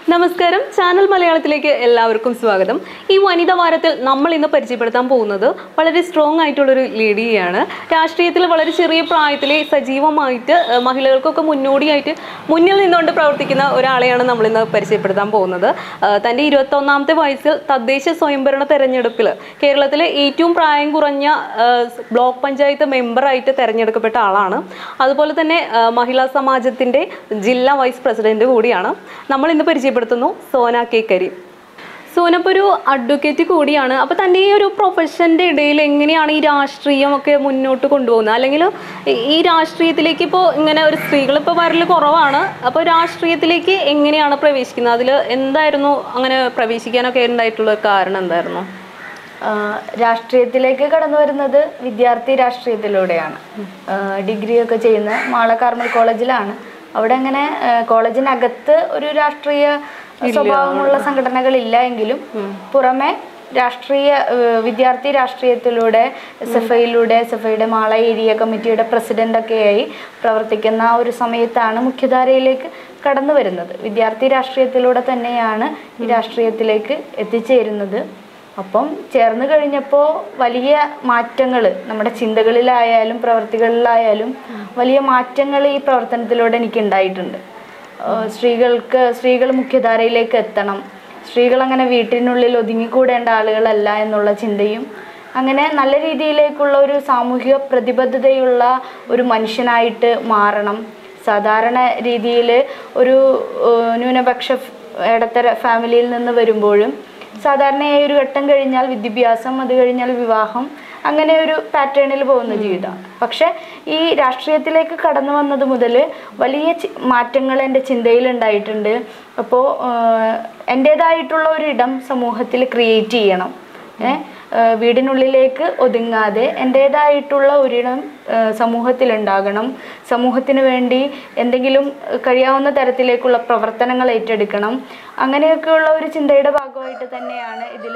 നമസ്കാരം ചാനൽ മലയാളത്തിലേക്ക് എല്ലാവർക്കും സ്വാഗതം ഈ വനിതാ വാരത്തിൽ നമ്മൾ ഇന്ന് പരിചയപ്പെടുത്താൻ പോകുന്നത് വളരെ സ്ട്രോങ് ആയിട്ടുള്ളൊരു ലേഡിയാണ് രാഷ്ട്രീയത്തിൽ വളരെ ചെറിയ പ്രായത്തിലെ സജീവമായിട്ട് ഏഹ്, മഹിളകൾക്കൊക്കെ മുന്നോടിയായിട്ട് മുന്നിൽ നിന്നുകൊണ്ട് പ്രവർത്തിക്കുന്ന ഒരാളെയാണ് നമ്മൾ ഇന്ന് പരിചയപ്പെടുത്താൻ പോകുന്നത് ഏഹ്, തൻ്റെ ഇരുപത്തൊന്നാമത്തെ വയസ്സിൽ തദ്ദേശ സ്വയംഭരണ തെരഞ്ഞെടുപ്പിൽ കേരളത്തിലെ ഏറ്റവും പ്രായം കുറഞ്ഞ ഏഹ്, ബ്ലോക്ക് പഞ്ചായത്ത് മെമ്പറായിട്ട് തെരഞ്ഞെടുക്കപ്പെട്ട ആളാണ് അതുപോലെ തന്നെ ഏഹ്, മഹിളാ സമാജത്തിൻ്റെ ജില്ലാ വൈസ് പ്രസിഡന്റ് കൂടിയാണ് നമ്മൾ ഇന്ന് പരിചയപ്പെടുത്തുന്നു സോന കെ കരീം സോന ഇപ്പോൾ ഒരു അഡ്വക്കേറ്റ് കൂടിയാണ് അപ്പോൾ തൻ്റെ ഈ ഒരു പ്രൊഫഷൻ്റെ ഇടയിൽ എങ്ങനെയാണ് ഈ രാഷ്ട്രീയം ഒക്കെ മുന്നോട്ട് കൊണ്ടുപോകുന്നത് അല്ലെങ്കിൽ ഈ രാഷ്ട്രീയത്തിലേക്ക് ഇപ്പോൾ ഇങ്ങനെ ഒരു സ്ത്രീകൾ ഇപ്പോൾ വരൽ കുറവാണ് അപ്പോൾ രാഷ്ട്രീയത്തിലേക്ക് എങ്ങനെയാണ് പ്രവേശിക്കുന്നത് അതിൽ എന്തായിരുന്നു അങ്ങനെ പ്രവേശിക്കാനൊക്കെ ഉണ്ടായിട്ടുള്ള കാരണം എന്തായിരുന്നു ആ, രാഷ്ട്രീയത്തിലേക്ക് കടന്നു വരുന്നത് വിദ്യാർത്ഥി രാഷ്ട്രീയത്തിലൂടെയാണ് ആ, ഡിഗ്രി ഒക്കെ ചെയ്യുന്ന മാള കാർമൽ കോളേജിലാണ് അവിടെ അങ്ങനെ ആ, കോളേജിനകത്ത് ഒരു രാഷ്ട്രീയ സ്വഭാവമുള്ള സംഘടനകളില്ല എങ്കിലും പുറമെ രാഷ്ട്രീയ ആ, വിദ്യാർത്ഥി രാഷ്ട്രീയത്തിലൂടെ എസ് എഫ് ഐയിലൂടെ എസ് എഫ് ഐയുടെ മാള ഏരിയ കമ്മിറ്റിയുടെ പ്രസിഡൻ്റൊക്കെയായി പ്രവർത്തിക്കുന്ന ആ ഒരു സമയത്താണ് മുഖ്യധാരയിലേക്ക് കടന്നു വരുന്നത് വിദ്യാർത്ഥി രാഷ്ട്രീയത്തിലൂടെ തന്നെയാണ് ഈ രാഷ്ട്രീയത്തിലേക്ക് എത്തിച്ചേരുന്നത് അപ്പം ചേർന്ന് കഴിഞ്ഞപ്പോൾ വലിയ മാറ്റങ്ങൾ നമ്മുടെ ചിന്തകളിലായാലും പ്രവർത്തികളിലായാലും വലിയ മാറ്റങ്ങൾ ഈ പ്രവർത്തനത്തിലൂടെ എനിക്ക് ഉണ്ടായിട്ടുണ്ട് ഏഹ് സ്ത്രീകൾക്ക് സ്ത്രീകൾ മുഖ്യധാരയിലേക്ക് എത്തണം സ്ത്രീകൾ അങ്ങനെ വീട്ടിനുള്ളിൽ ഒതുങ്ങിക്കൂടേണ്ട ആളുകളല്ല എന്നുള്ള ചിന്തയും അങ്ങനെ നല്ല രീതിയിലേക്കുള്ള ഒരു സാമൂഹിക പ്രതിബദ്ധതയുള്ള ഒരു മനുഷ്യനായിട്ട് മാറണം സാധാരണ രീതിയിൽ ഒരു ഏഹ് ന്യൂനപക്ഷ ഫ്- ഇടത്തര ഫാമിലിയിൽ നിന്ന് വരുമ്പോഴും സാധാരണയായി ഒരു ഘട്ടം കഴിഞ്ഞാൽ വിദ്യാഭ്യാസം അത് കഴിഞ്ഞാൽ വിവാഹം അങ്ങനെ ഒരു പാറ്റേണിൽ പോകുന്ന ജീവിതമാണ് പക്ഷെ ഈ രാഷ്ട്രീയത്തിലേക്ക് കടന്നു വന്നത് മുതൽ വലിയ ചി- മാറ്റങ്ങൾ എൻ്റെ ചിന്തയിൽ ഉണ്ടായിട്ടുണ്ട് അപ്പോൾ എൻ്റേതായിട്ടുള്ള ഒരു ഇടം സമൂഹത്തിൽ ക്രിയേറ്റ് ചെയ്യണം ഏ, ഏഹ് വീടിനുള്ളിലേക്ക് ഒതുങ്ങാതെ എൻ്റേതായിട്ടുള്ള ഒരിടം ഏഹ് സമൂഹത്തിലുണ്ടാകണം സമൂഹത്തിന് വേണ്ടി എന്തെങ്കിലും ഏഹ് കഴിയാവുന്ന തരത്തിലേക്കുള്ള പ്രവർത്തനങ്ങൾ ഏറ്റെടുക്കണം അങ്ങനെയൊക്കെയുള്ള ഒരു ചിന്തയുടെ ഭാഗമായിട്ട് തന്നെയാണ് ഇതിൽ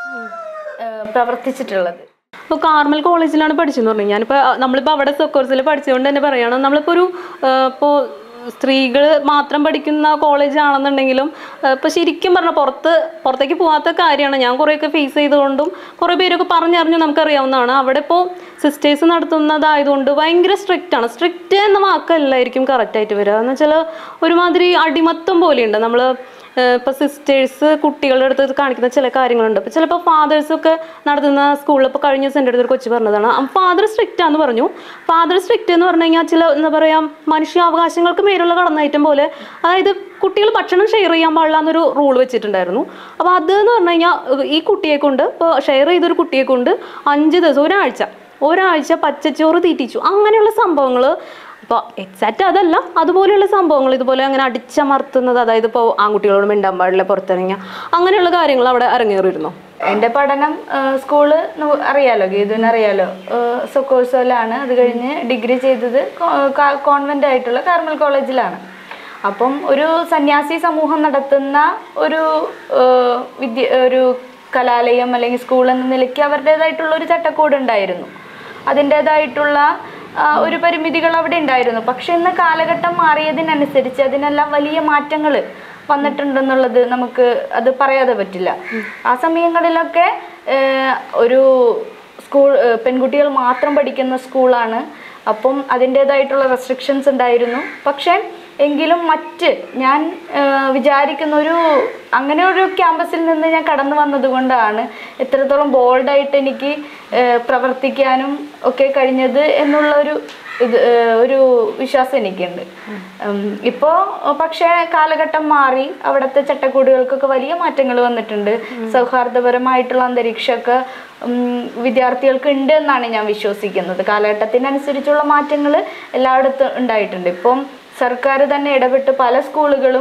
പ്രവർത്തിച്ചിട്ടുള്ളത് ഇപ്പോൾ കാർമൽ കോളേജിലാണ് പഠിച്ചതെന്ന് പറഞ്ഞു ഞാനിപ്പോൾ നമ്മളിപ്പോൾ അവിടെ കോഴ്സിൽ പഠിച്ചുകൊണ്ട് തന്നെ പറയുകയാണ് നമ്മളിപ്പോൾ ഒരു ഇപ്പോൾ സ്ത്രീകൾ മാത്രം പഠിക്കുന്ന കോളേജ് ആണെന്നുണ്ടെങ്കിലും ഇപ്പോൾ ശരിക്കും പറഞ്ഞാൽ പുറത്ത് പുറത്തേക്ക് പോകാത്ത കാര്യമാണ് ഞാൻ കുറേയൊക്കെ ഫേസ് ചെയ്തുകൊണ്ടും കുറേ പേരൊക്കെ പറഞ്ഞറിഞ്ഞു നമുക്കറിയാവുന്നതാണ് അവിടെ ഇപ്പോൾ സിസ്റ്റേഴ്സ് നടത്തുന്നതായതുകൊണ്ട് ഭയങ്കര സ്ട്രിക്റ്റ് ആണ് സ്ട്രിക്റ്റ് എന്ന വാക്കല്ലായിരിക്കും കറക്റ്റായിട്ട് വരിക എന്ന് വെച്ചാൽ ഒരുമാതിരി അടിമത്തം പോലെയുണ്ട് നമ്മൾ ഇപ്പോൾ സിസ്റ്റേഴ്സ് കുട്ടികളുടെ അടുത്ത് കാണിക്കുന്ന ചില കാര്യങ്ങളുണ്ട് ഇപ്പോൾ ചിലപ്പോൾ ഫാദേഴ്സൊക്കെ നടത്തുന്ന സ്കൂളിൽ ഇപ്പോൾ കഴിഞ്ഞ ദിവസം എൻ്റെ അടുത്ത് ഒരു കൊച്ചു പറഞ്ഞതാണ് ഫാദർ സ്ട്രിക്റ്റ് ആണെന്ന് പറഞ്ഞു ഫാദർ സ്ട്രിക്റ്റ് എന്ന് പറഞ്ഞു കഴിഞ്ഞാൽ ചില എന്താ പറയുക മനുഷ്യാവകാശങ്ങൾക്ക് മേലുള്ള കടന്നയറ്റം പോലെ അതായത് കുട്ടികൾ ഭക്ഷണം ഷെയർ ചെയ്യാൻ പാടില്ല എന്നൊരു റൂൾ വെച്ചിട്ടുണ്ടായിരുന്നു അപ്പോൾ അത് എന്ന് പറഞ്ഞു കഴിഞ്ഞാൽ ഈ കുട്ടിയെ കൊണ്ട് ഇപ്പോൾ ഷെയർ ചെയ്തൊരു കുട്ടിയെ കൊണ്ട് അഞ്ച് ദിവസം ഒരാഴ്ച ഒരാഴ്ച പച്ചച്ചോറ് തീറ്റിച്ചു അങ്ങനെയുള്ള സംഭവങ്ങൾ ഇപ്പോൾ എക്സാക്റ്റ് അതല്ല അതുപോലെയുള്ള സംഭവങ്ങൾ ഇതുപോലെ അങ്ങനെ അടിച്ചമർത്തുന്നത് അതായത് ഇപ്പോൾ ആൺകുട്ടികളോട് മിണ്ടാൻ പാടില്ല പുറത്തിറങ്ങിയ അങ്ങനെയുള്ള കാര്യങ്ങൾ അവിടെ അരങ്ങേറിയിരുന്നു എൻ്റെ പഠനം ഏഹ് സ്കൂള് ന- അറിയാലോ ഗീതുവിന് അറിയാലോ സൊക്കോഴ്സോയിലാണ് അത് കഴിഞ്ഞ് ഡിഗ്രി ചെയ്തത് കോൺവെൻ്റ് ആയിട്ടുള്ള കാർമൽ കോളേജിലാണ് അപ്പം ഒരു സന്യാസി സമൂഹം നടത്തുന്ന ഒരു ഏഹ് വിദ്യ ഒരു കലാലയം അല്ലെങ്കിൽ സ്കൂൾ എന്ന നിലയ്ക്ക് അവരുടേതായിട്ടുള്ള ഒരു ചട്ടക്കൂട് ഉണ്ടായിരുന്നു അതിൻ്റേതായിട്ടുള്ള ആ, ഒരു പരിമിതികൾ അവിടെ ഉണ്ടായിരുന്നു പക്ഷെ ഇന്ന് കാലഘട്ടം മാറിയതിനനുസരിച്ച് അതിനെല്ലാം വലിയ മാറ്റങ്ങൾ വന്നിട്ടുണ്ടെന്നുള്ളത് നമുക്ക് അത് പറയാതെ പറ്റില്ല ആ സമയങ്ങളിലൊക്കെ ഏഹ്, ഒരു സ്കൂൾ ഏഹ്, പെൺകുട്ടികൾ മാത്രം പഠിക്കുന്ന സ്കൂളാണ് അപ്പം അതിൻ്റേതായിട്ടുള്ള റെസ്ട്രിക്ഷൻസ് ഉണ്ടായിരുന്നു പക്ഷേ എങ്കിലും മറ്റ് ഞാൻ ഏഹ്, വിചാരിക്കുന്ന ഒരു അങ്ങനെ ഒരു ക്യാമ്പസിൽ നിന്ന് ഞാൻ കടന്നു വന്നതുകൊണ്ടാണ് എത്രത്തോളം ബോൾഡായിട്ട് എനിക്ക് ഏഹ്, പ്രവർത്തിക്കാനും ഒക്കെ കഴിഞ്ഞത് എന്നുള്ള ഒരു ഇത് ഏഹ്, ഒരു വിശ്വാസം എനിക്കുണ്ട് ഉം, ഇപ്പോൾ പക്ഷേ കാലഘട്ടം മാറി അവിടുത്തെ ചട്ടക്കൂടുകൾക്കൊക്കെ വലിയ മാറ്റങ്ങൾ വന്നിട്ടുണ്ട് സൗഹാർദ്ദപരമായിട്ടുള്ള അന്തരീക്ഷമൊക്കെ ഉം, വിദ്യാർത്ഥികൾക്ക് ഉണ്ട് എന്നാണ് ഞാൻ വിശ്വസിക്കുന്നത് കാലഘട്ടത്തിനനുസരിച്ചുള്ള മാറ്റങ്ങൾ എല്ലായിടത്തും ഉണ്ടായിട്ടുണ്ട് ഇപ്പം സർക്കാർ തന്നെ ഇടപെട്ട് പല സ്കൂളുകളും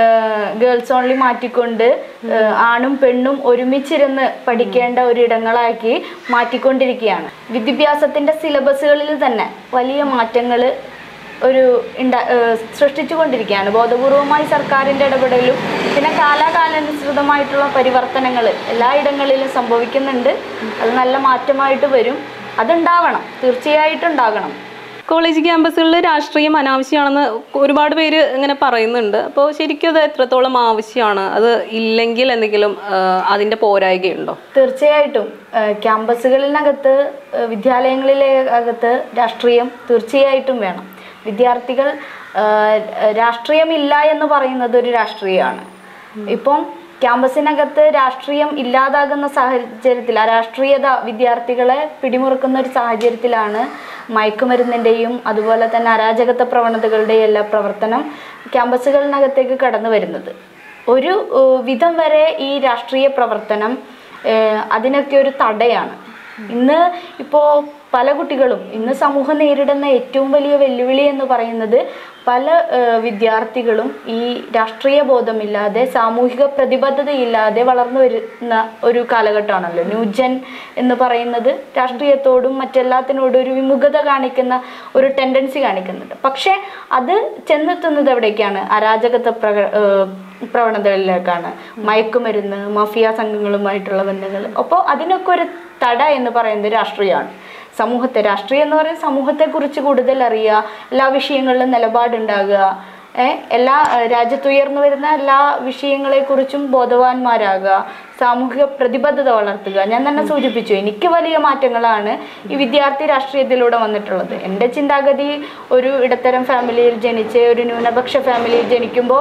ഗേൾസ് ഓൺലി മാറ്റിക്കൊണ്ട് ഏഹ്, ആണും പെണ്ണും ഒരുമിച്ചിരുന്ന് പഠിക്കേണ്ട ഒരിടങ്ങളാക്കി മാറ്റിക്കൊണ്ടിരിക്കുകയാണ് വിദ്യാഭ്യാസത്തിൻ്റെ സിലബസുകളിൽ തന്നെ വലിയ മാറ്റങ്ങൾ ഒരു ഉണ്ടാ ഏഹ്, സൃഷ്ടിച്ചുകൊണ്ടിരിക്കുകയാണ് ബോധപൂർവമായി സർക്കാരിൻ്റെ ഇടപെടലും പിന്നെ കാലാകാലാനുസൃതമായിട്ടുള്ള പരിവർത്തനങ്ങൾ എല്ലായിടങ്ങളിലും സംഭവിക്കുന്നുണ്ട് അത് നല്ല മാറ്റമായിട്ട് വരും അതുണ്ടാവണം തീർച്ചയായിട്ടും ഉണ്ടാകണം കോളേജ് ക്യാമ്പസുകളിൽ രാഷ്ട്രീയം അനാവശ്യമാണെന്ന് ഒരുപാട് പേര് ഇങ്ങനെ പറയുന്നുണ്ട് അപ്പോൾ ശരിക്കും അത് എത്രത്തോളം ആവശ്യമാണ് അത് ഇല്ലെങ്കിൽ എന്തെങ്കിലും ആ, അതിന്റെ പോരായ്കയുണ്ടോ തീർച്ചയായിട്ടും ഏഹ് ക്യാമ്പസുകളിനകത്ത് ഏഹ് വിദ്യാലയങ്ങളിലെ അകത്ത് രാഷ്ട്രീയം തീർച്ചയായിട്ടും വേണം വിദ്യാർത്ഥികൾ ഏഹ് രാഷ്ട്രീയമില്ല എന്ന് പറയുന്നത് ഒരു രാഷ്ട്രീയമാണ് ഇപ്പം ക്യാമ്പസിനകത്ത് രാഷ്ട്രീയം ഇല്ലാതാകുന്ന സാഹചര്യത്തിൽ ആ രാഷ്ട്രീയത വിദ്യാർത്ഥികളെ പിടിമുറുക്കുന്ന ഒരു സാഹചര്യത്തിലാണ് മയക്കുമരുന്നിൻ്റെയും അതുപോലെ തന്നെ അരാജകത്വ പ്രവണതകളുടെയും എല്ലാ പ്രവർത്തനം ക്യാമ്പസുകളിനകത്തേക്ക് കടന്നു വരുന്നത് ഒരു ഏഹ് വിധം വരെ ഈ രാഷ്ട്രീയ പ്രവർത്തനം ഏഹ് അതിനൊക്കെ ഒരു തടയാണ് ഇന്ന് ഇപ്പോൾ പല കുട്ടികളും ഇന്ന് സമൂഹം നേരിടുന്ന ഏറ്റവും വലിയ വെല്ലുവിളി എന്ന് പറയുന്നത് പല ഏഹ് വിദ്യാർത്ഥികളും ഈ രാഷ്ട്രീയ ബോധമില്ലാതെ സാമൂഹിക പ്രതിബദ്ധതയില്ലാതെ വളർന്നു വരുന്ന ഒരു കാലഘട്ടമാണല്ലോ ന്യൂജൻ എന്ന് പറയുന്നത് രാഷ്ട്രീയത്തോടും മറ്റെല്ലാത്തിനോടും ഒരു വിമുഖത കാണിക്കുന്ന ഒരു ടെൻഡൻസി കാണിക്കുന്നുണ്ട് പക്ഷേ അത് ചെന്നെത്തുന്നത് എവിടേക്കാണ് അരാജകത്വ പ്രക ഏഹ് പ്രവണതകളിലേക്കാണ് മയക്കുമരുന്ന് മാഫിയ സംഘങ്ങളുമായിട്ടുള്ള ബന്ധങ്ങൾ അപ്പോൾ അതിനൊക്കെ ഒരു തട എന്ന് പറയുന്നത് രാഷ്ട്രീയമാണ് സമൂഹത്തെ രാഷ്ട്രീയം എന്ന് പറയുന്നത് സമൂഹത്തെക്കുറിച്ച് കൂടുതൽ അറിയുക എല്ലാ വിഷയങ്ങളിലും നിലപാടുണ്ടാകുക ഏ, എല്ലാ ഏഹ്, രാജ്യത്തുയർന്നു വരുന്ന എല്ലാ വിഷയങ്ങളെക്കുറിച്ചും ബോധവാന്മാരാകുക സാമൂഹിക പ്രതിബദ്ധത വളർത്തുക ഞാൻ തന്നെ സൂചിപ്പിച്ചു എനിക്ക് വലിയ മാറ്റങ്ങളാണ് ഈ വിദ്യാർത്ഥി രാഷ്ട്രീയത്തിലൂടെ വന്നിട്ടുള്ളത് എൻ്റെ ചിന്താഗതി ഒരു ഇടത്തരം ഫാമിലിയിൽ ജനിച്ച് ഒരു ന്യൂനപക്ഷ ഫാമിലിയിൽ ജനിക്കുമ്പോൾ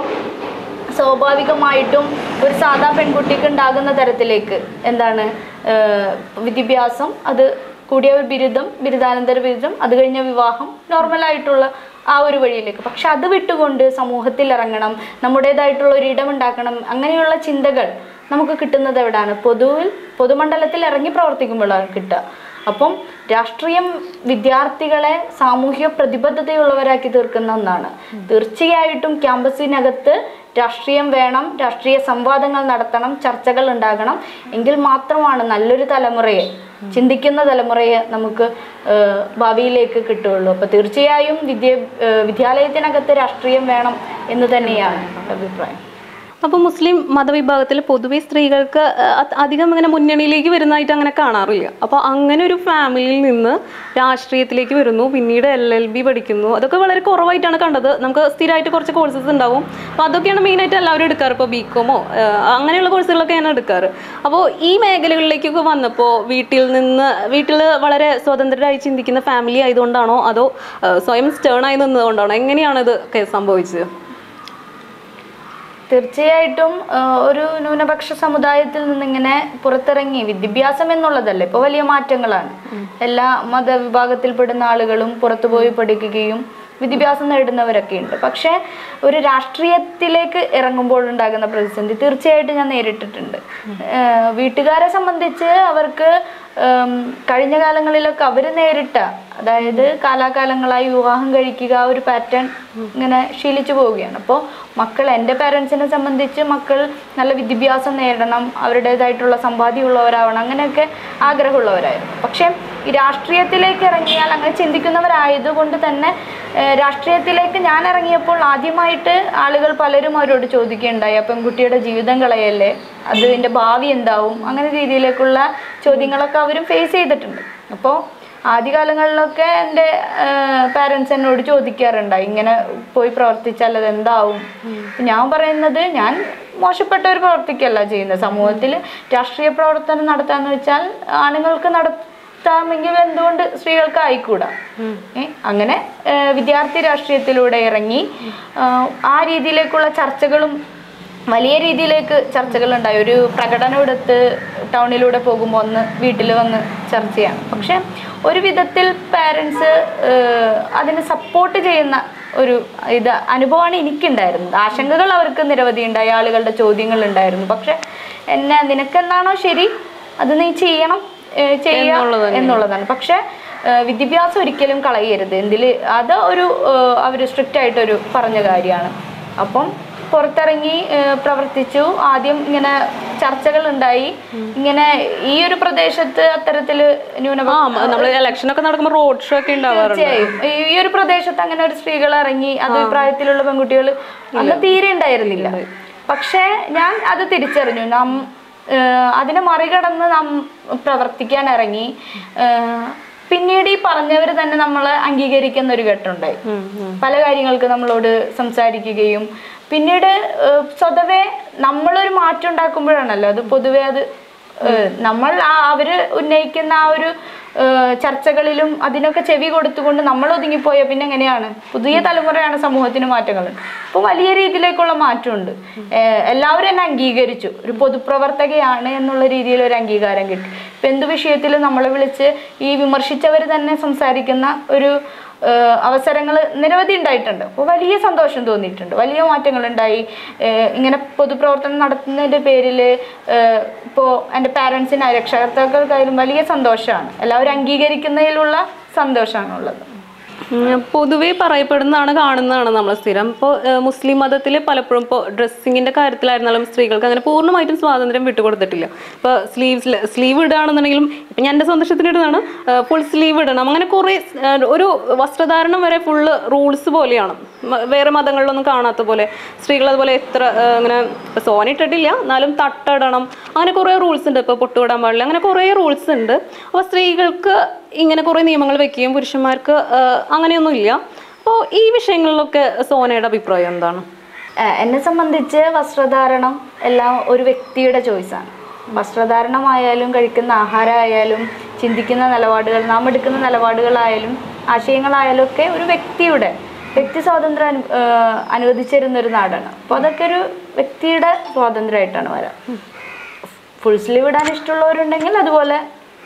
സ്വാഭാവികമായിട്ടും ഒരു സാധാ പെൺകുട്ടിക്ക് ഉണ്ടാകുന്ന തരത്തിലേക്ക് എന്താണ് ഏഹ് വിദ്യാഭ്യാസം അത് കൂടിയ ഒരു ബിരുദം ബിരുദാനന്തര ബിരുദം അത് കഴിഞ്ഞ വിവാഹം നോർമലായിട്ടുള്ള ആ ഒരു വഴിയിലേക്ക് പക്ഷെ അത് വിട്ടുകൊണ്ട് സമൂഹത്തിൽ ഇറങ്ങണം നമ്മുടേതായിട്ടുള്ള ഒരു ഇടമുണ്ടാക്കണം അങ്ങനെയുള്ള ചിന്തകൾ നമുക്ക് കിട്ടുന്നത് എവിടാണ് പൊതുവിൽ പൊതുമണ്ഡലത്തിൽ ഇറങ്ങി പ്രവർത്തിക്കുമ്പോഴാണ് കിട്ടുക അപ്പം രാഷ്ട്രീയം വിദ്യാർത്ഥികളെ സാമൂഹിക പ്രതിബദ്ധതയുള്ളവരാക്കി തീർക്കുന്ന ഒന്നാണ് തീർച്ചയായിട്ടും ക്യാമ്പസിനകത്ത് രാഷ്ട്രീയം വേണം രാഷ്ട്രീയ സംവാദങ്ങൾ നടത്തണം ചർച്ചകൾ ഉണ്ടാകണം എങ്കിൽ മാത്രമാണ് നല്ലൊരു തലമുറയെ ചിന്തിക്കുന്ന തലമുറയെ നമുക്ക് ഏഹ്, ഭാവിയിലേക്ക് കിട്ടുകയുള്ളൂ അപ്പോൾ തീർച്ചയായും വിദ്യ ഏഹ്, വിദ്യാലയത്തിനകത്ത് രാഷ്ട്രീയം വേണം എന്ന് തന്നെയാണ് എൻ്റെ അഭിപ്രായം അപ്പോൾ മുസ്ലിം മതവിഭാഗത്തിൽ പൊതുവെ സ്ത്രീകൾക്ക് അഹ് അത് അധികം അങ്ങനെ മുന്നണിയിലേക്ക് വരുന്നതായിട്ട് അങ്ങനെ കാണാറില്ല അപ്പോൾ അങ്ങനെ ഒരു ഫാമിലിയിൽ നിന്ന് രാഷ്ട്രീയത്തിലേക്ക് വരുന്നു പിന്നീട് എൽ എൽ ബി പഠിക്കുന്നു അതൊക്കെ വളരെ കുറവായിട്ടാണ് കണ്ടത് നമുക്ക് സ്ഥിരമായിട്ട് കുറച്ച് കോഴ്സസ് ഉണ്ടാവും അപ്പോൾ അതൊക്കെയാണ് മെയിനായിട്ട് എല്ലാവരും എടുക്കാറ് ഇപ്പോൾ ബി കോമോ അങ്ങനെയുള്ള കോഴ്സുകളൊക്കെയാണ് എടുക്കാറ് അപ്പോൾ ഈ മേഖലകളിലേക്കൊക്കെ വന്നപ്പോൾ വീട്ടിൽ നിന്ന് വീട്ടിൽ വളരെ സ്വതന്ത്രരായി ചിന്തിക്കുന്ന ഫാമിലി ആയതുകൊണ്ടാണോ അതോ അഹ് സ്വയം സ്റ്റേൺ ആയി നിന്നതുകൊണ്ടാണോ എങ്ങനെയാണ് ഇതൊക്കെ സംഭവിച്ചത് തീർച്ചയായിട്ടും ആ, ഒരു ന്യൂനപക്ഷ സമുദായത്തിൽ നിന്നിങ്ങനെ പുറത്തിറങ്ങി വിദ്യാഭ്യാസം എന്നുള്ളതല്ല ഇപ്പോൾ വലിയ മാറ്റങ്ങളാണ് എല്ലാ മതവിഭാഗത്തിൽപ്പെടുന്ന ആളുകളും പുറത്തുപോയി പഠിക്കുകയും വിദ്യാഭ്യാസം നേടുന്നവരൊക്കെ ഉണ്ട് പക്ഷേ ഒരു രാഷ്ട്രീയത്തിലേക്ക് ഇറങ്ങുമ്പോൾ ഉണ്ടാകുന്ന പ്രതിസന്ധി തീർച്ചയായിട്ടും ഞാൻ നേരിട്ടിട്ടുണ്ട് ആ, വീട്ടുകാരെ സംബന്ധിച്ച് അവർക്ക് ഉം, കഴിഞ്ഞ കാലങ്ങളിലൊക്കെ അവർ നേരിട്ട അതായത് കാലാകാലങ്ങളായി വിവാഹം കഴിക്കുക ആ ഒരു പാറ്റേൺ ഇങ്ങനെ ശീലിച്ചു പോവുകയാണ് അപ്പോൾ മക്കൾ എൻ്റെ പാരൻസിനെ സംബന്ധിച്ച് മക്കൾ നല്ല വിദ്യാഭ്യാസം നേടണം അവരുടേതായിട്ടുള്ള സമ്പാദ്യമുള്ളവരാവണം അങ്ങനെയൊക്കെ ആഗ്രഹമുള്ളവരായിരുന്നു പക്ഷേ ഈ രാഷ്ട്രീയത്തിലേക്ക് ഇറങ്ങിയാൽ അങ്ങനെ ചിന്തിക്കുന്നവരായതുകൊണ്ട് തന്നെ ഏഹ്, രാഷ്ട്രീയത്തിലേക്ക് ഞാൻ ഇറങ്ങിയപ്പോൾ ആദ്യമായിട്ട് ആളുകൾ പലരും അവരോട് ചോദിക്കുകയുണ്ടായി ആ പെൺകുട്ടിയുടെ ജീവിതം കളയല്ലേ അതിൻ്റെ ഭാവി എന്താവും അങ്ങനെ രീതിയിലേക്കുള്ള ചോദ്യങ്ങളൊക്കെ അവരും ഫേസ് ചെയ്തിട്ടുണ്ട് അപ്പോൾ ആദ്യകാലങ്ങളിലൊക്കെ എൻ്റെ പാരൻസ് എന്നോട് ചോദിക്കാറുണ്ടായി ഇങ്ങനെ പോയി പ്രവർത്തിച്ചാൽ അത് എന്താവും ഞാൻ പറയുന്നത് ഞാൻ മോശപ്പെട്ട ഒരു പ്രവർത്തിക്കല്ല ചെയ്യുന്നത് സമൂഹത്തിൽ രാഷ്ട്രീയ പ്രവർത്തനം നടത്താന്ന് വെച്ചാൽ ആണുങ്ങൾക്ക് നടത്താമെങ്കിൽ എന്തുകൊണ്ട് സ്ത്രീകൾക്ക് ആയിക്കൂടാ ഏ, അങ്ങനെ ഏ, വിദ്യാർത്ഥി രാഷ്ട്രീയത്തിലൂടെ ഇറങ്ങി ആ, ആ രീതിയിലേക്കുള്ള ചർച്ചകളും വലിയ രീതിയിലേക്ക് ചർച്ചകൾ ഉണ്ടായി ഒരു പ്രകടനം എടുത്ത് ടൗണിലൂടെ പോകുമ്പോൾ ഒന്ന് വീട്ടിൽ വന്ന് ചർച്ചയാണ് പക്ഷെ ഒരു വിധത്തിൽ പാരൻസ് അതിനെ സപ്പോർട്ട് ചെയ്യുന്ന ഒരു ഇത് അനുഭവമാണ് എനിക്കുണ്ടായിരുന്നത് ആശങ്കകൾ അവർക്ക് നിരവധി ഉണ്ടായി ആളുകളുടെ ചോദ്യങ്ങൾ ഉണ്ടായിരുന്നു പക്ഷെ എന്നെ നിനക്കെന്താണോ ശരി അത് നീ ചെയ്യണം ഏഹ് ചെയ്യുക എന്നുള്ളതാണ് പക്ഷെ ഏഹ് വിദ്യാഭ്യാസം ഒരിക്കലും കളയരുത് എന്തിൽ അത് ഒരു അവർ സ്ട്രിക്റ്റ് ആയിട്ടൊരു പറഞ്ഞ കാര്യമാണ് അപ്പം പുറത്തിറങ്ങി ഏഹ് പ്രവർത്തിച്ചു ആദ്യം ഇങ്ങനെ ചർച്ചകൾ ഉണ്ടായി ഇങ്ങനെ ഈ ഒരു പ്രദേശത്ത് അത്തരത്തിൽ ആ ന്യൂനപക്ഷ നമ്മൾ ഇലക്ഷൻ ഒക്കെ നടക്കുമ്പോൾ റോഡ് ഷോ ഒക്കെ ഉണ്ടാവാറുണ്ട് തീർച്ചയായും ഈ ഒരു പ്രദേശത്ത് അങ്ങനെ ഒരു സ്ത്രീകൾ ഇറങ്ങി അത് പ്രായത്തിലുള്ള പെൺകുട്ടികൾ അന്ന് തീരെ ഉണ്ടായിരുന്നില്ല പക്ഷേ ഞാൻ അത് തിരിച്ചറിഞ്ഞു നാം ഏഹ് അതിനെ മറികടന്ന് നാം പ്രവർത്തിക്കാൻ ഇറങ്ങി ഏഹ് പിന്നീട് ഈ പറഞ്ഞവർ തന്നെ നമ്മളെ അംഗീകരിക്കുന്ന ഒരു ഘട്ടമുണ്ടായി പല കാര്യങ്ങൾക്ക് നമ്മളോട് സംസാരിക്കുകയും പിന്നീട് ഏഹ്, സ്വതവേ നമ്മളൊരു മാറ്റം ഉണ്ടാക്കുമ്പോഴാണല്ലോ അത് പൊതുവെ അത് ഏഹ്, നമ്മൾ ആ അവര് ഉന്നയിക്കുന്ന ആ ഒരു ഏഹ്, ചർച്ചകളിലും അതിനൊക്കെ ചെവി കൊടുത്തുകൊണ്ട് നമ്മൾ ഒതുങ്ങിപ്പോയ പിന്നെ എങ്ങനെയാണ് പുതിയ തലമുറയാണ് സമൂഹത്തിന് മാറ്റങ്ങൾ അപ്പോൾ വലിയ രീതിയിലേക്കുള്ള മാറ്റമുണ്ട് ഏഹ്, എല്ലാവരും എന്നെ അംഗീകരിച്ചു ഒരു പൊതുപ്രവർത്തകയാണ് എന്നുള്ള രീതിയിൽ ഒരു അംഗീകാരം കിട്ടി ഇപ്പം എന്ത് വിഷയത്തിലും നമ്മളെ വിളിച്ച് ഈ വിമർശിച്ചവർ തന്നെ സംസാരിക്കുന്ന ഒരു അവസരങ്ങൾ നിരവധി ഉണ്ടായിട്ടുണ്ട് അപ്പോൾ വലിയ സന്തോഷം തോന്നിയിട്ടുണ്ട് വലിയ മാറ്റങ്ങൾ ഉണ്ടായി ഏഹ് ഇങ്ങനെ പൊതുപ്രവർത്തനം നടത്തുന്നതിൻ്റെ പേരിൽ ഇപ്പോൾ എൻ്റെ പാരൻസിന് രക്ഷകർത്താക്കൾക്കായാലും വലിയ സന്തോഷമാണ് എല്ലാവരും അംഗീകരിക്കുന്നതിലുള്ള സന്തോഷമാണുള്ളത് ഉം, പൊതുവേ പറയപ്പെടുന്നതാണ് കാണുന്നതാണ് നമ്മൾ സ്ഥിരം ഇപ്പോൾ മുസ്ലിം മതത്തിൽ പലപ്പോഴും ഇപ്പോൾ ഡ്രസ്സിങ്ങിന്റെ കാര്യത്തിലായിരുന്നാലും സ്ത്രീകൾക്ക് അങ്ങനെ പൂർണ്ണമായിട്ടും സ്വാതന്ത്ര്യം വിട്ടുകൊടുത്തിട്ടില്ല ഇപ്പോൾ സ്ലീവ്സ് സ്ലീവ് ഇടുകയാണെന്നുണ്ടെങ്കിലും ഇപ്പം ഞാൻ എൻ്റെ സന്തോഷത്തിന് ഇടുന്നതാണ് ഫുൾ സ്ലീവ് ഇടണം അങ്ങനെ കുറേ ഏഹ്, ഒരു വസ്ത്രധാരണം വരെ ഫുള്ള് റൂൾസ് പോലെയാണ് മ- വേറെ മതങ്ങളിലൊന്നും കാണാത്ത പോലെ സ്ത്രീകൾ അതുപോലെ എത്ര ഏഹ്, ഇങ്ങനെ ഇപ്പം സോന ഇട്ടിട്ടില്ല എന്നാലും തട്ടിടണം അങ്ങനെ കുറേ റൂൾസ് ഉണ്ട് ഇപ്പോൾ പൊട്ടുവിടാൻ പാടില്ല അങ്ങനെ കുറേ റൂൾസ് ഉണ്ട് അപ്പോൾ സ്ത്രീകൾക്ക് ഇങ്ങനെ കുറേ നിയമങ്ങൾ വെക്കുകയും പുരുഷന്മാർക്ക് ആഹ്, അങ്ങനെയൊന്നുമില്ല അപ്പോൾ ഈ വിഷയങ്ങളിലൊക്കെ സോനയുടെ അഭിപ്രായം എന്താണ് ഏഹ് എന്നെ സംബന്ധിച്ച് വസ്ത്രധാരണം എല്ലാം ഒരു വ്യക്തിയുടെ ചോയ്സാണ് വസ്ത്രധാരണമായാലും കഴിക്കുന്ന ആഹാരമായാലും ചിന്തിക്കുന്ന നിലപാടുകൾ നാം എടുക്കുന്ന നിലപാടുകളായാലും ആശയങ്ങളായാലും ഒക്കെ ഒരു വ്യക്തിയുടെ വ്യക്തി സ്വാതന്ത്ര്യം അനു ഏഹ് അനുവദിച്ചിരുന്ന ഒരു നാടാണ് അപ്പോൾ അതൊക്കെ ഒരു വ്യക്തിയുടെ സ്വാതന്ത്ര്യമായിട്ടാണ് വരാം ഫുൾ സ്ലീവ് ഇടാൻ ഇഷ്ടമുള്ളവരുണ്ടെങ്കിൽ അതുപോലെ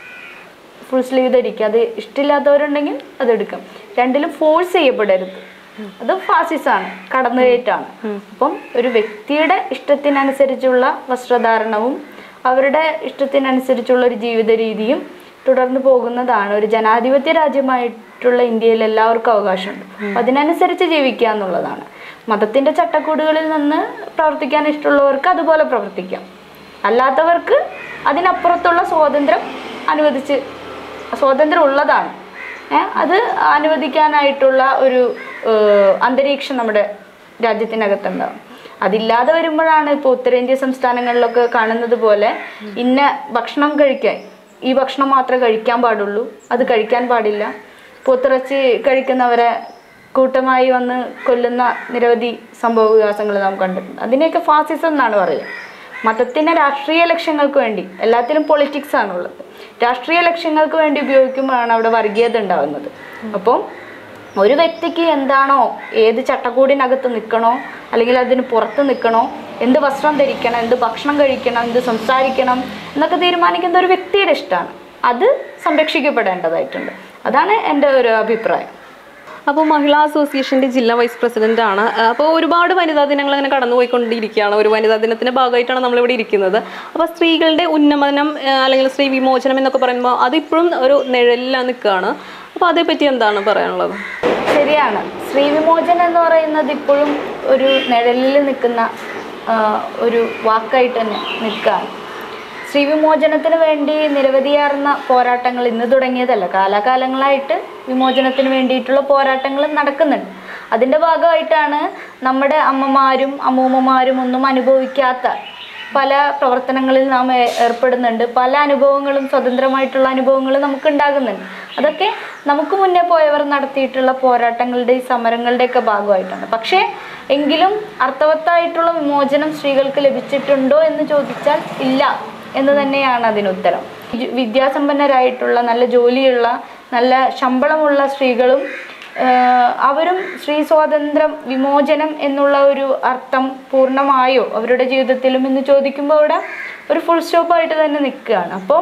ഫുൾ സ്ലീവ് ധരിക്കുക അത് ഇഷ്ടമില്ലാത്തവരുണ്ടെങ്കിൽ അത് എടുക്കാം രണ്ടിലും ഫോഴ്സ് ചെയ്യപ്പെടരുത് അത് ഫാസിസാണ് കടന്നുകയറ്റാണ് അപ്പം ഒരു വ്യക്തിയുടെ ഇഷ്ടത്തിനനുസരിച്ചുള്ള വസ്ത്രധാരണവും അവരുടെ ഇഷ്ടത്തിനനുസരിച്ചുള്ള ഒരു ജീവിത രീതിയും തുടർന്ന് പോകുന്നതാണ് ഒരു ജനാധിപത്യ രാജ്യമായിട്ടുള്ള ഇന്ത്യയിൽ എല്ലാവർക്കും അവകാശമുണ്ട് അപ്പം അതിനനുസരിച്ച് ജീവിക്കുക എന്നുള്ളതാണ് മതത്തിന്റെ ചട്ടക്കൂടുകളിൽ നിന്ന് പ്രവർത്തിക്കാൻ ഇഷ്ടമുള്ളവർക്ക് അതുപോലെ പ്രവർത്തിക്കാം അല്ലാത്തവർക്ക് അതിനപ്പുറത്തുള്ള സ്വാതന്ത്ര്യം അനുവദിച്ച് സ്വാതന്ത്ര്യം ഉള്ളതാണ് ഏ, അത് അനുവദിക്കാനായിട്ടുള്ള ഒരു ഏഹ്, അന്തരീക്ഷം നമ്മുടെ രാജ്യത്തിനകത്തുണ്ടാവും അതില്ലാതെ വരുമ്പോഴാണ് ഇപ്പോൾ ഉത്തരേന്ത്യ സംസ്ഥാനങ്ങളിലൊക്കെ കാണുന്നത് പോലെ ഇന്ന ഭക്ഷണം കഴിക്കാൻ ഈ ഭക്ഷണം മാത്രമേ കഴിക്കാൻ പാടുള്ളൂ അത് കഴിക്കാൻ പാടില്ല പോത്തിറച്ചി കഴിക്കുന്നവരെ കൂട്ടമായി വന്ന് കൊല്ലുന്ന നിരവധി സംഭവ വികാസങ്ങൾ നാം കണ്ടിട്ടുണ്ട് അതിനെയൊക്കെ ഫാസിസം എന്നാണ് പറയുക മതത്തിനെ രാഷ്ട്രീയ ലക്ഷ്യങ്ങൾക്ക് വേണ്ടി എല്ലാത്തിലും പൊളിറ്റിക്സ് ആണുള്ളത് രാഷ്ട്രീയ ലക്ഷ്യങ്ങൾക്ക് വേണ്ടി ഉപയോഗിക്കുമ്പോഴാണ് അവിടെ വർഗീയത ഉണ്ടാവുന്നത് അപ്പം ഒരു വ്യക്തിക്ക് എന്താണോ ഏത് ചട്ടക്കൂടിനകത്ത് നിൽക്കണോ അല്ലെങ്കിൽ അതിന് പുറത്ത് നിൽക്കണോ എന്ത് വസ്ത്രം ധരിക്കണം എന്ത് ഭക്ഷണം കഴിക്കണം എന്ത് സംസാരിക്കണം എന്നൊക്കെ തീരുമാനിക്കുന്ന ഒരു വ്യക്തിയുടെ ഇഷ്ടമാണ് അത് സംരക്ഷിക്കപ്പെടേണ്ടതായിട്ടുണ്ട് അതാണ് എൻ്റെ ഒരു അഭിപ്രായം അപ്പോൾ മഹിളാ അസോസിയേഷന്റെ ജില്ലാ വൈസ് പ്രസിഡന്റ് ആണ് അപ്പോൾ ഒരുപാട് വനിതാ ദിനങ്ങൾ അങ്ങനെ കടന്നുപോയിക്കൊണ്ടിരിക്കുകയാണ് ഒരു വനിതാ ദിനത്തിന്റെ ഭാഗമായിട്ടാണ് നമ്മളിവിടെ ഇരിക്കുന്നത് അപ്പോൾ സ്ത്രീകളുടെ ഉന്നമനം ആ, അല്ലെങ്കിൽ സ്ത്രീ വിമോചനം എന്നൊക്കെ പറയുമ്പോൾ അതിപ്പോഴും ഒരു നിഴലിലാണ് നിൽക്കുകയാണ് അപ്പോൾ അതേപ്പറ്റി എന്താണ് പറയാനുള്ളത് ശരിയാണ് സ്ത്രീ വിമോചനം എന്ന് പറയുന്നത് ഇപ്പോഴും ഒരു നിഴലിൽ നിൽക്കുന്ന ആ, ഒരു വാക്കായിട്ട് തന്നെ നിൽക്കുകയാണ് സ്ത്രീ വിമോചനത്തിന് വേണ്ടി നിരവധിയാർന്ന പോരാട്ടങ്ങൾ ഇന്ന് തുടങ്ങിയതല്ല കാലാകാലങ്ങളായിട്ട് വിമോചനത്തിന് വേണ്ടിയിട്ടുള്ള പോരാട്ടങ്ങൾ നടക്കുന്നുണ്ട് അതിൻ്റെ ഭാഗമായിട്ടാണ് നമ്മുടെ അമ്മമാരും അമ്മൂമ്മമാരും ഒന്നും അനുഭവിക്കാത്ത പല പ്രവർത്തനങ്ങളിൽ നാം ഏ- ഏർപ്പെടുന്നുണ്ട് പല അനുഭവങ്ങളും സ്വതന്ത്രമായിട്ടുള്ള അനുഭവങ്ങൾ നമുക്ക് ഉണ്ടാകുന്നുണ്ട് അതൊക്കെ നമുക്ക് മുന്നേ പോയവർ നടത്തിയിട്ടുള്ള പോരാട്ടങ്ങളുടെ സമരങ്ങളുടെയൊക്കെ ഭാഗമായിട്ടാണ് പക്ഷേ എങ്കിലും അർത്ഥവത്തായിട്ടുള്ള വിമോചനം സ്ത്രീകൾക്ക് ലഭിച്ചിട്ടുണ്ടോ എന്ന് ചോദിച്ചാൽ ഇല്ല എന്ന് തന്നെയാണ് അതിനുത്തരം വി- വിദ്യാസമ്പന്നരായിട്ടുള്ള നല്ല ജോലിയുള്ള നല്ല ശമ്പളമുള്ള സ്ത്രീകളും ആഹ് അവരും സ്ത്രീ സ്വാതന്ത്ര്യം വിമോചനം എന്നുള്ള ഒരു അർത്ഥം പൂർണ്ണമായോ അവരുടെ ജീവിതത്തിലും എന്ന് ചോദിക്കുമ്പോൾ അവിടെ ഒരു ഫുൾ സ്റ്റോപ്പായിട്ട് തന്നെ നിൽക്കുകയാണ് അപ്പോൾ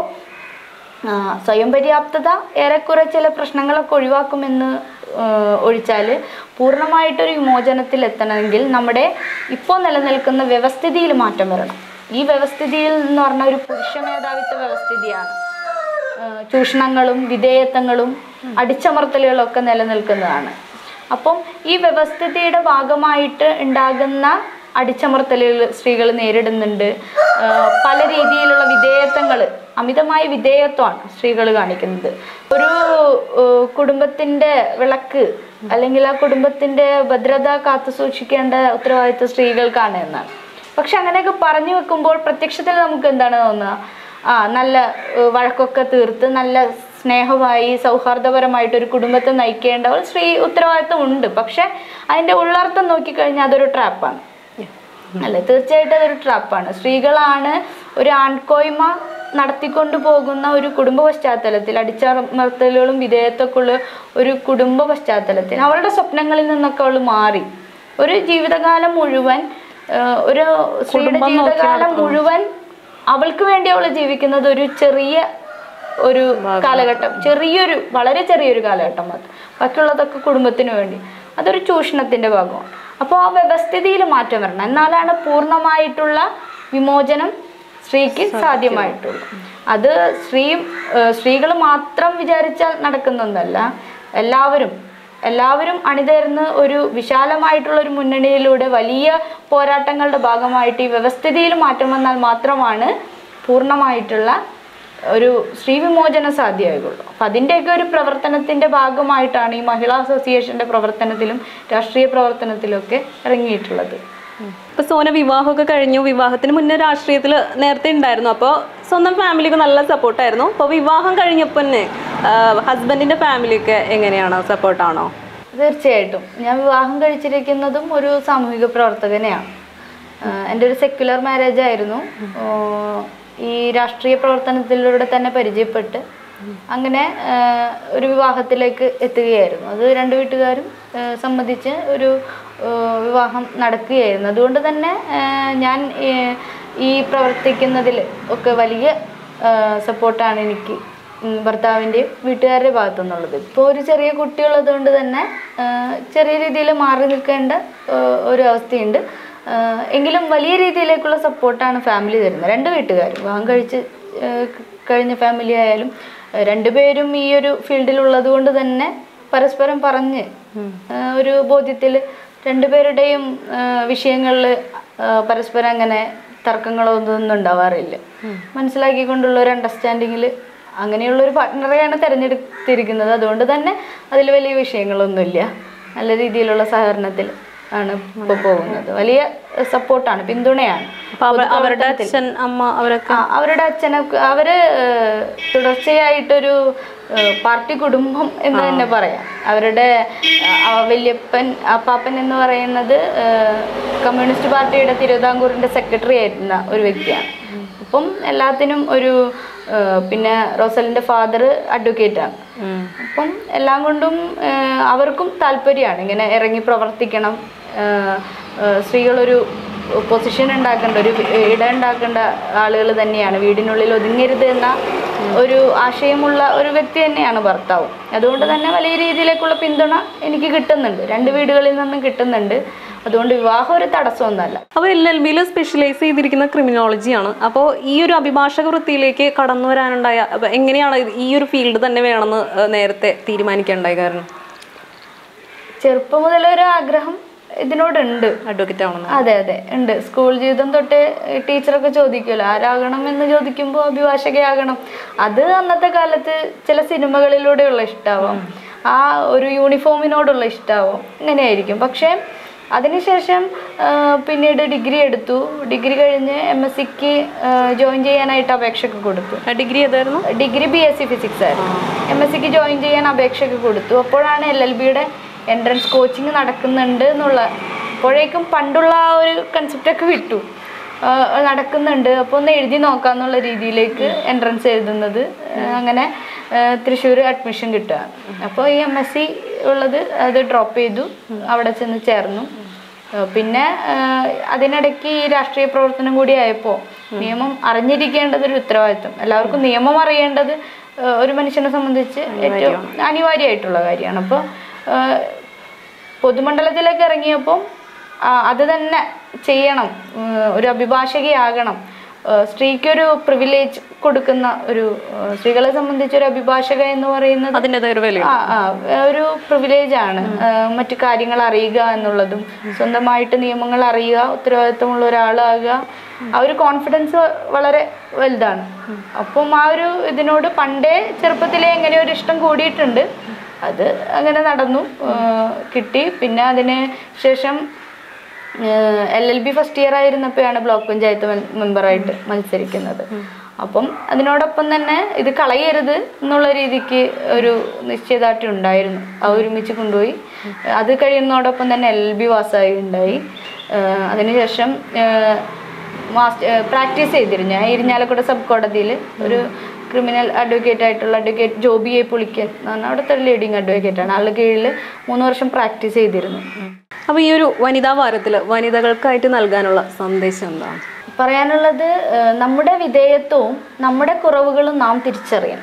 സ്വയം പര്യാപ്തത ഏറെക്കുറെ ചില പ്രശ്നങ്ങളൊക്കെ ഒഴിവാക്കുമെന്ന് ഒഴിച്ചാൽ പൂർണ്ണമായിട്ടൊരു വിമോചനത്തിൽ എത്തണമെങ്കിൽ നമ്മുടെ ഇപ്പോൾ നിലനിൽക്കുന്ന വ്യവസ്ഥിതിയിൽ മാറ്റം വരണം ഈ വ്യവസ്ഥിതിയിൽ എന്ന് പറഞ്ഞ ഒരു പുരുഷ മേധാവിത്വ വ്യവസ്ഥിതിയാണ് ഏഹ് ചൂഷണങ്ങളും വിധേയത്വങ്ങളും അടിച്ചമർത്തലുകളും ഒക്കെ നിലനിൽക്കുന്നതാണ് അപ്പം ഈ വ്യവസ്ഥിതിയുടെ ഭാഗമായിട്ട് ഉണ്ടാകുന്ന അടിച്ചമർത്തലുകൾ സ്ത്രീകൾ നേരിടുന്നുണ്ട് ഏഹ് പല രീതിയിലുള്ള വിധേയത്വങ്ങൾ അമിതമായ വിധേയത്വമാണ് സ്ത്രീകൾ കാണിക്കുന്നത് ഒരു ഏഹ് കുടുംബത്തിന്റെ വിളക്ക് അല്ലെങ്കിൽ ആ കുടുംബത്തിന്റെ ഭദ്രത കാത്തു സൂക്ഷിക്കേണ്ട ഉത്തരവാദിത്വം സ്ത്രീകൾക്കാണ് എന്നാണ് പക്ഷെ അങ്ങനെയൊക്കെ പറഞ്ഞു വെക്കുമ്പോൾ പ്രത്യക്ഷത്തിൽ നമുക്ക് എന്താണ് തോന്നുക ആ നല്ല ഏഹ് വഴക്കൊക്കെ തീർത്ത് നല്ല സ്നേഹമായി സൗഹാർദ്ദപരമായിട്ട് ഒരു കുടുംബത്തെ നയിക്കേണ്ടവൾ സ്ത്രീ ഉത്തരവാദിത്വം ഉണ്ട് പക്ഷെ അതിൻ്റെ ഉള്ളർത്ഥം നോക്കിക്കഴിഞ്ഞാൽ അതൊരു ട്രാപ്പാണ് അല്ല തീർച്ചയായിട്ടും അതൊരു ട്രാപ്പാണ് സ്ത്രീകളാണ് ഒരു ആൺകോയ്മ നടത്തിക്കൊണ്ടു പോകുന്ന ഒരു കുടുംബ പശ്ചാത്തലത്തിൽ അടിച്ചമർത്തലുകളും വിധേയത്വമൊക്കെ ഉള്ള ഒരു കുടുംബ പശ്ചാത്തലത്തിൽ അവളുടെ സ്വപ്നങ്ങളിൽ നിന്നൊക്കെ അവൾ മാറി ഒരു ജീവിതകാലം മുഴുവൻ ആ, ഒരു സ്ത്രീയുടെ ജീവിതകാലം മുഴുവൻ അവൾക്ക് വേണ്ടി അവൾ ജീവിക്കുന്നത് ഒരു ചെറിയ ഒരു കാലഘട്ടം ചെറിയൊരു വളരെ ചെറിയൊരു കാലഘട്ടം മാത്രം ബാക്കിയുള്ളതൊക്കെ കുടുംബത്തിന് വേണ്ടി അതൊരു ചൂഷണത്തിന്റെ ഭാഗമാണ് അപ്പോൾ ആ വ്യവസ്ഥിതിയിൽ മാറ്റം വരണം എന്നാലാണ് പൂർണ്ണമായിട്ടുള്ള വിമോചനം സ്ത്രീക്ക് സാധ്യമായിട്ടുള്ളൂ അത് സ്ത്രീ സ്ത്രീകൾ മാത്രം വിചാരിച്ചാൽ നടക്കുന്ന ഒന്നല്ല എല്ലാവരും എല്ലാവരും അണിതേർന്ന് ഒരു വിശാലമായിട്ടുള്ള ഒരു മുന്നണിയിലൂടെ വലിയ പോരാട്ടങ്ങളുടെ ഭാഗമായിട്ട് ഈ വ്യവസ്ഥിതിയിൽ മാറ്റം വന്നാൽ മാത്രമാണ് പൂർണ്ണമായിട്ടുള്ള ഒരു സ്ത്രീ വിമോചനം സാധ്യമാകുള്ളൂ അപ്പം അതിൻ്റെയൊക്കെ ഒരു പ്രവർത്തനത്തിൻ്റെ ഭാഗമായിട്ടാണ് ഈ മഹിളാ അസോസിയേഷൻ്റെ പ്രവർത്തനത്തിലും രാഷ്ട്രീയ പ്രവർത്തനത്തിലും ഒക്കെ ഇറങ്ങിയിട്ടുള്ളത് ഇപ്പൊ സോന വിവാഹമൊക്കെ കഴിഞ്ഞു വിവാഹത്തിന് മുന്നേ രാഷ്ട്രീയത്തിൽ നേരത്തെ ഉണ്ടായിരുന്നു അപ്പോൾ സ്വന്തം ഫാമിലിക്ക് നല്ല സപ്പോർട്ടായിരുന്നു അപ്പോൾ വിവാഹം കഴിഞ്ഞപ്പോൾ തന്നെ ഹസ്ബൻഡിന്റെ ഫാമിലിയൊക്കെ എങ്ങനെയാണ് സപ്പോർട്ടാണോ തീർച്ചയായിട്ടും ഞാൻ വിവാഹം കഴിച്ചിരിക്കുന്നതും ഒരു സാമൂഹിക പ്രവർത്തകനെയാണ് ആഹ് എൻ്റെ ഒരു സെക്യുലർ മാരേജ് ആയിരുന്നു ആഹ് ഈ രാഷ്ട്രീയ പ്രവർത്തനത്തിലൂടെ തന്നെ പരിചയപ്പെട്ട് അങ്ങനെ ആഹ് ഒരു വിവാഹത്തിലേക്ക് എത്തുകയായിരുന്നു അത് രണ്ട് വീട്ടുകാരും ആഹ് സമ്മതിച്ച് ഒരു ആഹ് വിവാഹം നടക്കുകയായിരുന്നു അതുകൊണ്ട് തന്നെ ആഹ് ഞാൻ ഈ- ഈ പ്രവർത്തിക്കുന്നതിൽ ഒക്കെ വലിയ സപ്പോർട്ടാണ് എനിക്ക് ഉം ഭർത്താവിൻ്റെയും വീട്ടുകാരുടെ ഭാഗത്തു നിന്നുള്ളത് ഇപ്പോൾ ഒരു ചെറിയ കുട്ടിയുള്ളത് കൊണ്ട് തന്നെ ആ, ചെറിയ രീതിയിൽ മാറി നിൽക്കേണ്ട ആ, ഒരു അവസ്ഥയുണ്ട് ആ, എങ്കിലും വലിയ രീതിയിലേക്കുള്ള സപ്പോർട്ടാണ് ഫാമിലി തരുന്നത് രണ്ട് വീട്ടുകാരും വിവാഹം കഴിച്ച് ആ, ക- കഴിഞ്ഞ ഫാമിലി ആയാലും ആ, രണ്ടുപേരും ഈ ഒരു ഫീൽഡിലുള്ളത് കൊണ്ട് തന്നെ പരസ്പരം പറഞ്ഞ് ആ, ഒരു ബോധ്യത്തിൽ രണ്ടുപേരുടെയും വിഷയങ്ങളിൽ പരസ്പരം അങ്ങനെ തർക്കങ്ങളോ ഒന്നും ഉണ്ടാവാറില്ല മനസ്സിലാക്കിക്കൊണ്ടുള്ള ഒരു അണ്ടർസ്റ്റാൻഡിങ്ങിൽ അങ്ങനെയുള്ള ഒരു പാർട്ട്ണറെയാണ് തിരഞ്ഞെടുത്തിരിക്കുന്നത് അതുകൊണ്ട് തന്നെ അതിൽ വലിയ വിഷയങ്ങളൊന്നുമില്ല നല്ല രീതിയിലുള്ള സഹകരണത്തിൽ ആണ് ഇപ്പോൾ പോകുന്നത് വലിയ സപ്പോർട്ടാണ് പിന്തുണയാണ് അപ്പൊ അവ- അവരുടെ അച്ഛൻ അമ്മ അവരൊക്കെ ആ, അവരുടെ അച്ഛനൊക്കെ അവര് ഏഹ്, തുടർച്ചയായിട്ടൊരു ഏഹ്, പാർട്ടി കുടുംബം എന്ന് തന്നെ പറയാം അവരുടെ ആ, ആ വല്യപ്പൻ അപ്പാപ്പൻ എന്ന് പറയുന്നത് ഏഹ്, കമ്മ്യൂണിസ്റ്റ് പാർട്ടിയുടെ തിരുവിതാംകൂറിന്റെ സെക്രട്ടറി ആയിരുന്ന ഒരു വ്യക്തിയാണ് അപ്പം എല്ലാത്തിനും ഒരു ഏഹ്, പിന്നെ റോസലിന്റെ ഫാദർ അഡ്വക്കേറ്റ് ആണ് ഉം. അപ്പം എല്ലാം കൊണ്ടും ഏഹ്, അവർക്കും താല്പര്യമാണ് ഇങ്ങനെ ഇറങ്ങി പ്രവർത്തിക്കണം ഏഹ്, ഏഹ്, സ്ത്രീകളൊരു പൊസിഷൻ ഉണ്ടാക്കേണ്ട ഒരു ഇട ഉണ്ടാക്കേണ്ട ആളുകൾ തന്നെയാണ് വീടിനുള്ളിൽ ഒതുങ്ങരുത് എന്ന ഒരു ആശയമുള്ള ഒരു വ്യക്തി തന്നെയാണ് ഭർത്താവ് അതുകൊണ്ട് തന്നെ വലിയ രീതിയിലേക്കുള്ള പിന്തുണ എനിക്ക് കിട്ടുന്നുണ്ട് രണ്ട് വീടുകളിൽ നിന്നും കിട്ടുന്നുണ്ട് അതുകൊണ്ട് വിവാഹം ഒരു തടസ്സമൊന്നുമല്ല അപ്പോൾ എൽ എൽ ബിയിൽ സ്പെഷ്യലൈസ് ചെയ്തിരിക്കുന്ന ക്രിമിനോളജിയാണ് അപ്പോൾ ഈ ഒരു അഭിഭാഷക വൃത്തിയിലേക്ക് കടന്നു വരാനുണ്ടായ അപ്പൊ എങ്ങനെയാണ് ഇത് ഈ ഒരു ഫീൽഡ് തന്നെ വേണമെന്ന് ഏഹ്, നേരത്തെ തീരുമാനിക്കാനുണ്ടായ കാരണം ചെറുപ്പം മുതലേ ഒരു ആഗ്രഹം ഇതിനോടുണ്ട് അഡ്വക്കേറ്റ് ആണെന്ന് അതെ അതെ ഉണ്ട് സ്കൂൾ ജീവിതം തൊട്ട് ടീച്ചറൊക്കെ ചോദിക്കുമല്ലോ ആരാകണം എന്ന് ചോദിക്കുമ്പോൾ അഭിഭാഷകയാകണം അത് അന്നത്തെ കാലത്ത് ചില സിനിമകളിലൂടെയുള്ള ഇഷ്ടാവാം ആ ഒരു യൂണിഫോമിനോടുള്ള ഇഷ്ടാവും ഇങ്ങനെയായിരിക്കും പക്ഷേ അതിനുശേഷം ആ, പിന്നീട് ഡിഗ്രി എടുത്തു ഡിഗ്രി കഴിഞ്ഞ് എം എസ് സിക്ക് ജോയിൻ ചെയ്യാനായിട്ട് അപേക്ഷയൊക്കെ കൊടുത്തു ഡിഗ്രി ഏതായിരുന്നു degree B S C physics ആയിരുന്നു എം എസ് സിക്ക് ജോയിൻ ചെയ്യാൻ അപേക്ഷയൊക്കെ കൊടുത്തു അപ്പോഴാണ് എൽ എൽ ബിയുടെ എൻട്രൻസ് കോച്ചിങ് നടക്കുന്നുണ്ട് എന്നുള്ള അപ്പോഴേക്കും പണ്ടുള്ള ആ ഒരു കൺസെപ്റ്റൊക്കെ വിട്ടു ആ, നടക്കുന്നുണ്ട് അപ്പോൾ ഒന്ന് എഴുതി നോക്കാന്നുള്ള രീതിയിലേക്ക് എൻട്രൻസ് എഴുതുന്നത് ആ, അങ്ങനെ തൃശ്ശൂർ അഡ്മിഷൻ കിട്ടുകയാണ് അപ്പോൾ ഈ എം എസ് സി ഉള്ളത് അത് ഡ്രോപ്പ് ചെയ്തു അവിടെ ചെന്ന് ചേർന്നു ഏഹ് പിന്നെ ഏഹ് അതിനിടയ്ക്ക് ഈ രാഷ്ട്രീയ പ്രവർത്തനം കൂടി ആയപ്പോൾ നിയമം അറിഞ്ഞിരിക്കേണ്ടത് ഒരു ഉത്തരവാദിത്വം എല്ലാവർക്കും നിയമം അറിയേണ്ടത് ഏഹ് ഒരു മനുഷ്യനെ സംബന്ധിച്ച് ഏറ്റവും അനിവാര്യമായിട്ടുള്ള കാര്യമാണ് അപ്പോൾ പൊതുമണ്ഡലത്തിലേക്ക് ഇറങ്ങിയപ്പോൾ ആ, അത് തന്നെ ചെയ്യണം ഏഹ് ഒരു അഭിഭാഷകയാകണം ഏഹ് സ്ത്രീക്കൊരു പ്രിവിലേജ് കൊടുക്കുന്ന ഒരു ഏഹ് സ്ത്രീകളെ സംബന്ധിച്ച് ഒരു അഭിഭാഷക എന്ന് പറയുന്നത് അതിൻ്റെതായ ഒരു വില ആ ആ ഒരു പ്രിവിലേജ് ആണ് ആ, മറ്റു കാര്യങ്ങൾ അറിയുക എന്നുള്ളതും സ്വന്തമായിട്ട് നിയമങ്ങൾ അറിയുക ഉത്തരവാദിത്തമുള്ള ഒരാളാകുക ആ ഒരു കോൺഫിഡൻസ് വളരെ വലുതാണ് അപ്പം ആ ഒരു ഇതിനോട് പണ്ടേ ചെറുപ്പത്തിലേ എങ്ങനെ ഒരു ഇഷ്ടം കൂടിയിട്ടുണ്ട് അത് അങ്ങനെ നടന്നു ആ, കിട്ടി പിന്നെ അതിന് ശേഷം L L B first year ആയിരുന്നപ്പോഴാണ് ബ്ലോക്ക് പഞ്ചായത്ത് മെമ്പറായിട്ട് മത്സരിക്കുന്നത് അപ്പം അതിനോടൊപ്പം തന്നെ ഇത് കളയരുത് എന്നുള്ള രീതിക്ക് ഒരു നിശ്ചയദാർഢ്യം ഉണ്ടായിരുന്നു അത് ഒരുമിച്ച് കൊണ്ടുപോയി അത് കഴിയുന്നതോടൊപ്പം തന്നെ എൽ ബി പാസ്സായി ഉണ്ടായി ഏഹ് അതിനുശേഷം മാസ്റ്റർ പ്രാക്ടീസ് ചെയ്തിരുന്നു ഞാൻ ഇരിഞ്ഞാലക്കുട സബ് കോടതിയിൽ ഒരു ക്രിമിനൽ അഡ്വക്കേറ്റ് ആയിട്ടുള്ള അഡ്വക്കേറ്റ് ജോബി എ പുളിക്കൻ എന്ന് പറഞ്ഞാൽ അവിടുത്തെ ഒരു ലീഡിങ് അഡ്വക്കേറ്റ് ആണ് ആളുടെ കീഴിൽ മൂന്ന് വർഷം പ്രാക്ടീസ് ചെയ്തിരുന്നു അപ്പോൾ ഈ ഒരു വനിതാ വാരത്തിൽ വനിതകൾക്കായിട്ട് നൽകാനുള്ള സന്ദേശം എന്താണ് പറയാനുള്ളത് ഏഹ്, നമ്മുടെ വിധേയത്വവും നമ്മുടെ കുറവുകളും നാം തിരിച്ചറിയണം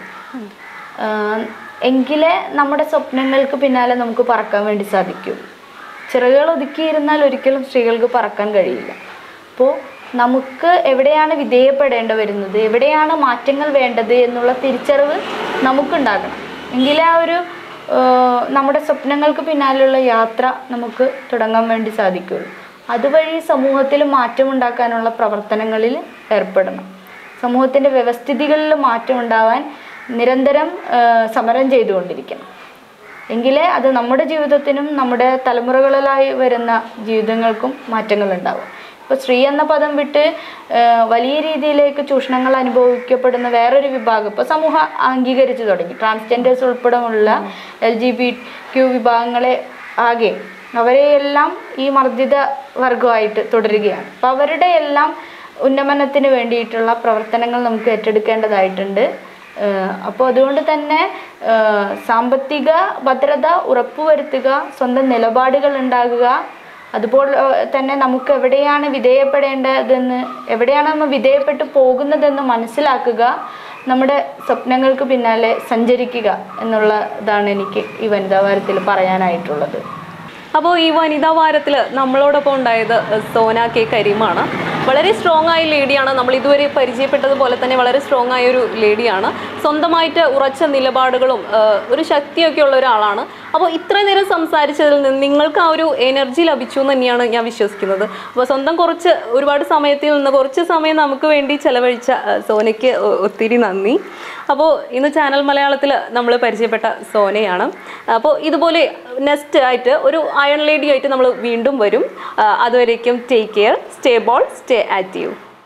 ഏഹ്, എങ്കിലേ നമ്മുടെ സ്വപ്നങ്ങൾക്ക് പിന്നാലെ നമുക്ക് പറക്കാൻ വേണ്ടി സാധിക്കൂ ചിറകുകൾ ഒതുക്കിയിരുന്നാൽ ഒരിക്കലും സ്ത്രീകൾക്ക് പറക്കാൻ കഴിയില്ല അപ്പോൾ നമുക്ക് എവിടെയാണ് വിധേയപ്പെടേണ്ട വരുന്നത് എവിടെയാണ് മാറ്റങ്ങൾ വേണ്ടത് എന്നുള്ള തിരിച്ചറിവ് നമുക്കുണ്ടാകണം എങ്കിലേ ആ ഒരു ഏഹ്, നമ്മുടെ സ്വപ്നങ്ങൾക്ക് പിന്നാലെയുള്ള യാത്ര നമുക്ക് തുടങ്ങാൻ വേണ്ടി സാധിക്കുകയുള്ളൂ അതുവഴി സമൂഹത്തിൽ മാറ്റമുണ്ടാക്കാനുള്ള പ്രവർത്തനങ്ങളിൽ ഏർപ്പെടണം സമൂഹത്തിൻ്റെ വ്യവസ്ഥിതികളിൽ മാറ്റമുണ്ടാവാൻ നിരന്തരം ഏഹ്, സമരം ചെയ്തുകൊണ്ടിരിക്കണം എങ്കിലേ അത് നമ്മുടെ ജീവിതത്തിനും നമ്മുടെ തലമുറകളിലായി വരുന്ന ജീവിതങ്ങൾക്കും മാറ്റങ്ങൾ ഉണ്ടാവും ഇപ്പോൾ സ്ത്രീ എന്ന പദം വിട്ട് ഏഹ്, വലിയ രീതിയിലേക്ക് ചൂഷണങ്ങൾ അനുഭവിക്കപ്പെടുന്ന വേറൊരു വിഭാഗം ഇപ്പോൾ സമൂഹം അംഗീകരിച്ചു തുടങ്ങി ട്രാൻസ്ജെൻഡേഴ്സ് ഉൾപ്പെടെയുള്ള എൽ ജി ബി ക്യു വിഭാഗങ്ങളെ ആകെ അവരെയെല്ലാം ഈ മർദ്ദിത വർഗമായിട്ട് തുടരുകയാണ് അപ്പോൾ അവരുടെ എല്ലാം ഉന്നമനത്തിന് വേണ്ടിയിട്ടുള്ള പ്രവർത്തനങ്ങൾ നമുക്ക് ഏറ്റെടുക്കേണ്ടതായിട്ടുണ്ട് അപ്പോൾ അതുകൊണ്ട് തന്നെ ഏഹ് സാമ്പത്തിക ഭദ്രത ഉറപ്പുവരുത്തുക സ്വന്തം നിലപാടുകൾ ഉണ്ടാകുക അതുപോലെ ഏഹ് തന്നെ നമുക്ക് എവിടെയാണ് വിധേയപ്പെടേണ്ടതെന്ന് എവിടെയാണ് നമ്മൾ വിധേയപ്പെട്ടു പോകുന്നതെന്ന് മനസ്സിലാക്കുക നമ്മുടെ സ്വപ്നങ്ങൾക്ക് പിന്നാലെ സഞ്ചരിക്കുക എന്നുള്ള ഇതാണ് എനിക്ക് ഈ വനിതാ വാരത്തിൽ പറയാനായിട്ടുള്ളത് അപ്പോൾ ഈ വനിതാ വാരത്തിൽ നമ്മളോടൊപ്പം ഉണ്ടായത് സോന കെ കരീമാണ് വളരെ സ്ട്രോങ് ആയ ലേഡിയാണ് നമ്മൾ ഇതുവരെ പരിചയപ്പെട്ടതുപോലെ തന്നെ വളരെ സ്ട്രോങ് ആയ ഒരു ലേഡിയാണ് സ്വന്തമായിട്ട് ഉറച്ച നിലപാടുകളും ആ, ഒരു ശക്തിയൊക്കെ ഉള്ള ഒരാളാണ് അപ്പോൾ ഇത്ര നേരം സംസാരിച്ചതിൽ നിന്ന് നിങ്ങൾക്ക് ആ ഒരു എനർജി ലഭിച്ചു എന്ന് തന്നെയാണ് ഞാൻ വിശ്വസിക്കുന്നത് അപ്പോൾ സ്വന്തം കുറച്ച് ഒരുപാട് സമയത്തിൽ നിന്ന് കുറച്ച് സമയം നമുക്ക് വേണ്ടി ചെലവഴിച്ച ആ, സോനയ്ക്ക് ഒ- ഒത്തിരി നന്ദി അപ്പോൾ ഇന്ന് ചാനൽ മലയാളത്തിൽ നമ്മൾ പരിചയപ്പെട്ട സോനയാണ് അപ്പോൾ ഇതുപോലെ നെക്സ്റ്റ് ആയിട്ട് ഒരു അയൺ ലേഡി ആയിട്ട് നമ്മൾ വീണ്ടും വരും ആ, അതുവരേക്കും take care stay bold stay active